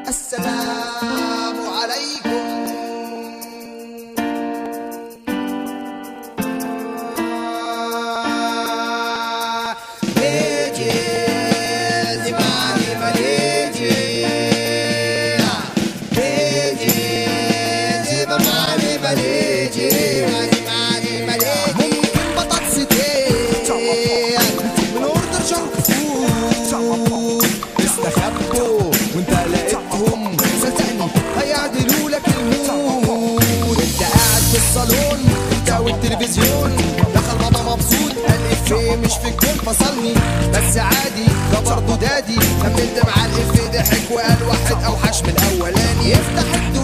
السلام عليكم ليجي زماني مليجي ليجي زماني مليجي زماني مليجي ممكن بطاطستين من اوردر جنك فود استخبوا وانت لقيتهم صدقني هيعدلوا لك المود انت قاعد في الصالون انت والتلفزيون دخل بابا مبسوط قال افيه مش في الجون فصلني بس عادي ده برضه دادي كملت مع الافيه ضحك وقال واحد اوحش من الاولاني يفتح الدنيا